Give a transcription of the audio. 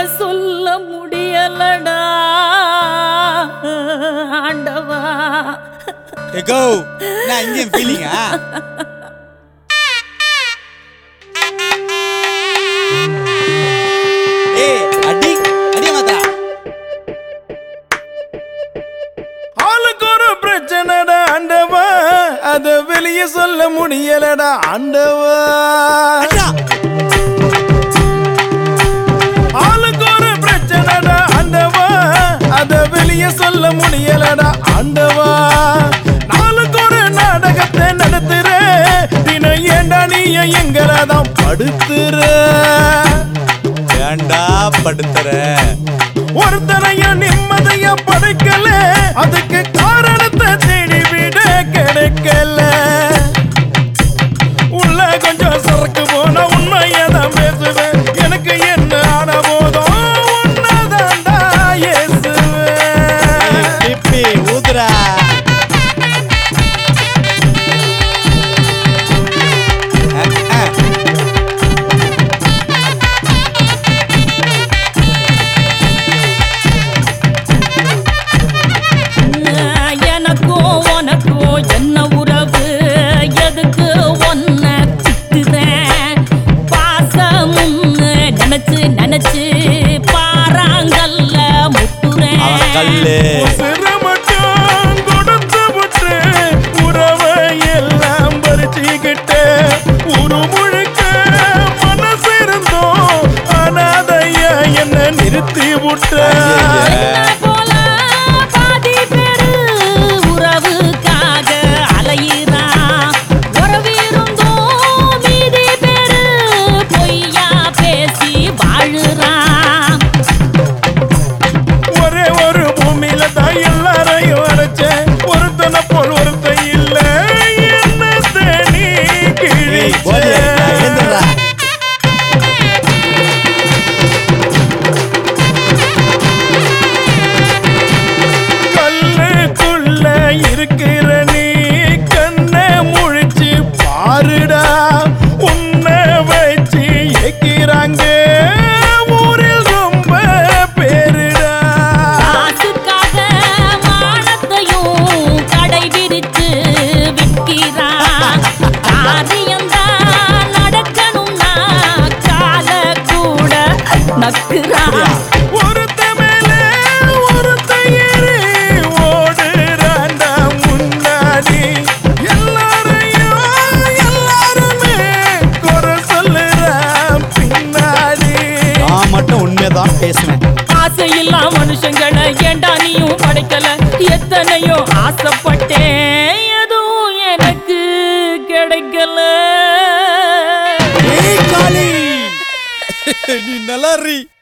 சொல்ல முடியலடா ஆண்டவா எகோ நான் இங்கேயும் ஃபீலிங்கா ஏய் அடி அடி மாத்தா ஆளுக்கு ஒரு பிரச்சனைடா ஆண்டவா அத வெளிய சொல்ல முடியலடா ஆண்டவா அடா ஆளுக்கு ஒரு பிரச்சனைடா ஆண்டவா அத வெளிய சொல்ல முடியலடா ஆண்டவா நாளுக்கு ஒரு நாடகத்தை நடத்துற தினம் ஏண்டா நீ எங்களை தான் படுத்துற ஏன்டா படுத்துற ஒருத்தனைய நிம்மதிய படைக்கல அதுக்கு காரணத்தை தேடி விட கிடைக்கல உள்ள கொஞ்சம் சரக்கு போனா உண்மையை தான் பேசுவேன் எனக்கு என்ன ஆன போதும் உன்னதாண்டா இயேசுவேன் பிப்பி ஊதுறா அஹ், அஹ். எனக்கும் உனக்கும் என்ன உறவு எதுக்கு ஒன்ன திட்டுறேன் பாசமுன்னு நினைச்சு நினைச்சு பாறாங்கல்ல முட்டுறேன் அவன் கல்லு உசுரை மட்டும் கொடுத்து விட்டு உறவை எல்லாம் பறிச்சுக்கிட்டு ஒரு முழுக்க மனசு இருந்தோம் அனாதையா என்ன நிறுத்தி விட்ட என்ன போல பாதி பேரு உறவுக்காக அலையிறான். உறவிருந்தும் மீதி பேரு பொய்யா பேசி வாழுறான். ஒரே ஒரு பூமியில தான் எல்லாரையும் அடைச்சேன் ஒருத்தனை போல் ஒருத்தன் இல்ல என்னத்தை நீ ஏய், போடி, கிழிச்ச எழுந்துடுறா. கல்லுக்குள்ள இருக்கிற நீ கண்ணை முழிச்சு பாருடா உன்னை வச்சு ஏக்கிறாங்க ஊரில் ரொம்ப பேருடா காசுக்காக மானத்தையும் கடை விரிச்சு விற்கிறான். காரியம்தான் நடக்கணும்னா கால கூட நக்குறான் ஒருத்த மேல ஒருத்த ஏறி ஓடுறாண்டா முன்னாடி எல்லாரையும் எல்லாருமே குறை சொல்லுறான் பின்னாடி நான் மட்டும் உண்மைதான் பேசுவேன் ஆசையில்லா மனுஷங்களை ஏண்டா நீயும் படைக்கல எத்தனையோ ஆசைப்பட்டேன் எதுவும் எனக்கு கிடைக்கல ஏய் காளி நீ நல்லா